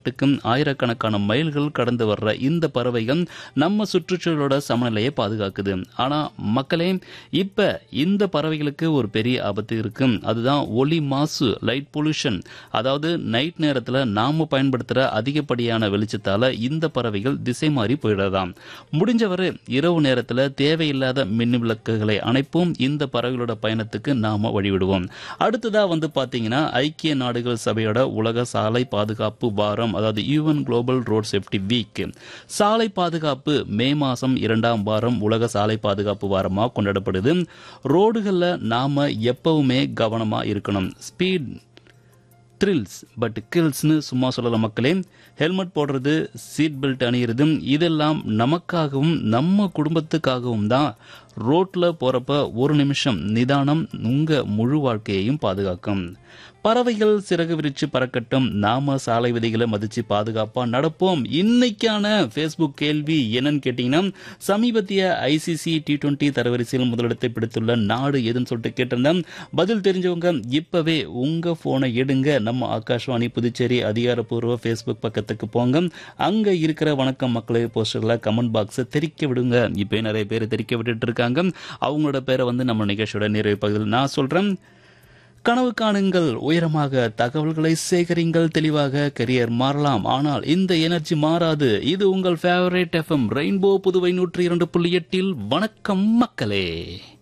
க்கும் ஆயிரக்கணக்கான மைல்கள் கடந்து வர்ற இந்த பறவைகள் நம்ம சுற்றுச்சூழலோட சமநிலையை பாதுகாக்குது ஆனா மக்களே இப்ப இந்த பறவைகளுக்கு ஒரு பெரிய ஆபத்து இருக்கு அதுதான் ஒலி மாசு லைட் பொல்யூஷன் அதாவது நைட் நேரத்துல நாம பயன்படுத்துற அதிகப்படியான வெளிச்சத்தால இந்த பறவைகள் திசை மாறி போயிடலாம் முடிஞ்சவரை இரவு நேரத்துல தேவையில்லாத மின் விளக்குகளை அணைப்போம் இந்த பறவைகளோட பயணத்துக்கு நாம வழிவிடுவோம் அடுத்ததா வந்து பாத்தீங்கன்னா ஐக்கிய நாடுகள் சபையோட உலக சாலை பாதுகாப்பு வாரம் அதாவது UN global road safety week சாலை பாதுகாப்பு மே மாசம் இரண்டாம் வாரம் உலக சாலை பாதுகாப்பு வாரமா கொண்டாடப்படுது ரோடுகள்ல நாம எப்பவுமே கவனமா இருக்கணும் ஸ்பீட் த்ரில்ஸ் பட் கில்ஸ்னு சும்மா சொல்லல மக்களே ஹெல்மெட் போடுறது சீட் பெல்ட் அணியிறது இதெல்லாம் நமக்காகவும் நம்ம குடும்பத்துக்காகவும் தான் ரோட்ல போறப்ப ஒரு நிமிஷம் நிதானம் உங்க முழு வாழ்க்கையையும் பாதுகாக்கும் பறவைகள் சிறகு விரிச்சு பறக்கட்டும் நாம சாலை விதிகளை மதிச்சு பாதுகாப்பா நடப்போம் இன்னைக்கான ஃபேஸ்புக் கேள்வி என்னன்னு கேட்டீங்கன்னா சமீபத்திய ஐசிசி டி டுவெண்டி தரவரிசையில் முதலிடத்தை பிடித்துள்ள நாடு எதுன்னு சொல்லிட்டு கேட்டிருந்தேன் பதில் தெரிஞ்சவங்க இப்பவே உங்க போனை எடுங்க நம்ம ஆகாஷ்வாணி புதுச்சேரி அதிகாரப்பூர்வ ஃபேஸ்புக் பக்கத்துக்கு போங்க அங்க இருக்கிற வணக்கம் மக்களே போஸ்டர்ல கமெண்ட் பாக்ஸை தெரிக்க விடுங்க இப்போ நிறைய பேர் தெரிக்க விட்டுட்டு இருக்காங்க அவங்களோட பேரை வந்து நம்ம நிகழ்ச்சியோட நிறைவு பகுதியில் நான் சொல்றேன் கனவு காணுங்கள் உயரமாக தகவல்களை சேகரிங்கள் தெளிவாக கரியர் மாறலாம் ஆனால் இந்த எனர்ஜி மாறாது இது உங்கள் ஃபேவரேட் எஃப்எம் ரெயின்போ புதுவை நூற்றி இரண்டு புள்ளி எட்டில் வணக்கம் மக்களே